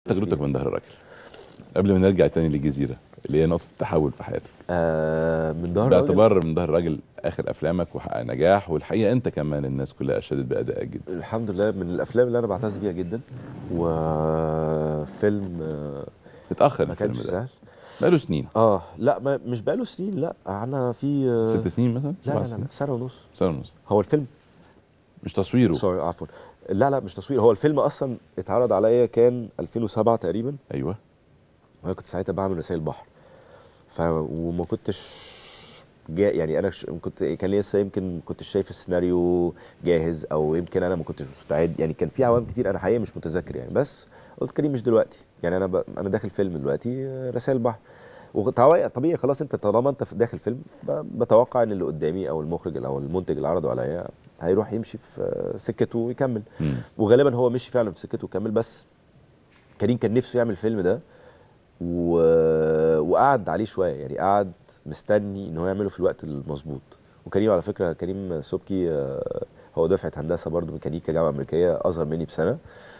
تجربتك من ظهر الراجل قبل ما نرجع تاني للجزيره اللي هي نقطه تحول في حياتك آه من ظهر الراجل باعتبار من ظهر الراجل اخر افلامك وحقق نجاح والحقيقه انت كمان الناس كلها اشادت بادائك جدا الحمد لله من الافلام اللي انا بعتز بيها جدا وفيلم آه اتاخر ما الفيلم كانش ده سهل بقاله سنين اه لا ما مش بقاله سنين لا انا في آه ست سنين مثلا لا سبع لا لا, سنين لا سنه ونص سنه ونص هو الفيلم مش تصويره سوري عفوا لا لا مش تصوير هو الفيلم اصلا اتعرض عليا كان 2007 تقريبا ايوه وانا كنت ساعتها بعمل رسائل بحر ف وما كنتش جا يعني انا ش... كنت كان لسه يمكن كنتش شايف السيناريو جاهز او يمكن انا ما كنتش مستعد يعني كان في عوامل كتير انا حقيقه مش متذكر يعني بس قلت كريم مش دلوقتي يعني انا ب... انا داخل فيلم دلوقتي آه، رسائل بحر وطبيعي طبيعي خلاص انت طالما انت في داخل فيلم ب... بتوقع ان اللي قدامي او المخرج او المنتج اللي عرضه عليا هيروح يمشي في آه، سكته ويكمل مم. وغالبا هو مشي فعلا في سكته وكمل بس كريم كان نفسه يعمل الفيلم ده و... وقعد عليه شويه يعني قعد مستني ان هو يعمله في الوقت المظبوط وكريم على فكره كريم سبكي آه، هو دفعه هندسه برضه ميكانيكا جامعه امريكيه اصغر مني بسنه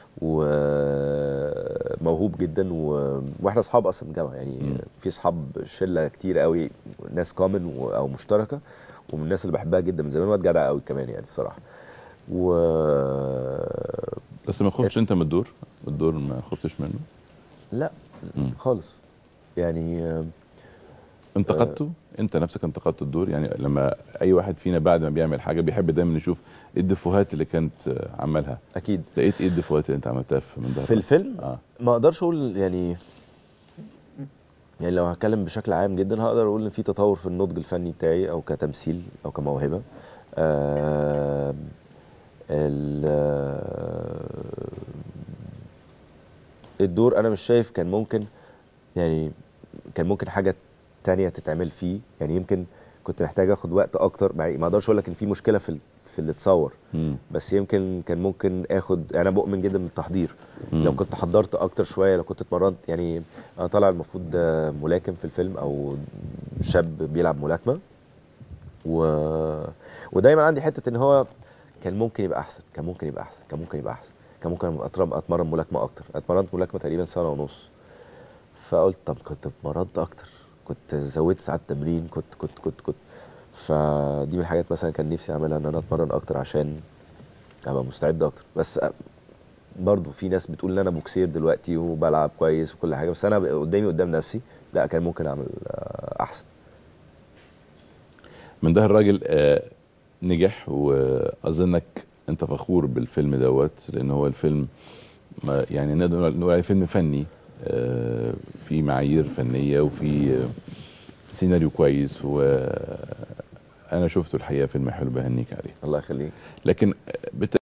وموهوب جدا و... واحنا اصحاب اصلا من الجامعه يعني مم. في اصحاب شله كتير قوي ناس كومن و... او مشتركه ومن الناس اللي بحبها جدا من زمان واد جدع قوي كمان يعني الصراحه و بس ما خفتش انت من الدور الدور ما خفتش منه لا مم. خالص يعني آه، انتقدته انت نفسك انتقدت الدور يعني لما اي واحد فينا بعد ما بيعمل حاجه بيحب دايما يشوف ايه الدفوهات اللي كانت آه، عملها اكيد لقيت ايه الدفوهات اللي انت عملتها في من ظهر في الفيلم اه ما اقدرش اقول يعني يعني لو هتكلم بشكل عام جدا هقدر اقول ان في تطور في النضج الفني بتاعي او كتمثيل او كموهبه آه ال- آه، الدور انا مش شايف كان ممكن يعني كان ممكن حاجه تانية تتعمل فيه يعني يمكن كنت محتاج اخد وقت اكتر مع- ما اقدرش اقول لك ان في مشكله في ال- في اللي اتصور مم. بس يمكن كان ممكن اخد انا بؤمن جدا بالتحضير مم. لو كنت حضرت اكتر شويه لو كنت اتمرنت يعني انا طالع المفروض آه، ملاكم في الفيلم او شاب بيلعب ملاكمه و... ودايما عندي حته ان هو كان ممكن يبقى احسن كان ممكن يبقى احسن كان ممكن يبقى احسن كان ممكن أتمرن, اتمرن ملاكمه اكتر اتمرنت ملاكمه تقريبا سنه ونص فقلت طب كنت اتمرنت اكتر كنت زودت ساعات تمرين كنت كنت كنت كنت فدي من الحاجات مثلا كان نفسي اعملها ان انا اتمرن اكتر عشان ابقى مستعد اكتر بس برضو في ناس بتقول ان انا بوكسير دلوقتي وبلعب كويس وكل حاجه بس انا قدامي قدام نفسي لا كان ممكن اعمل آه، احسن من ده الراجل آه نجح واظنك انت فخور بالفيلم دوت لان هو الفيلم ما يعني نقدر نقول- نقول عليه فيلم فني آه في معايير فنيه وفي آه سيناريو كويس وانا شفته الحقيقه فيلم حلو بهنيك عليه الله يخليك لكن بت...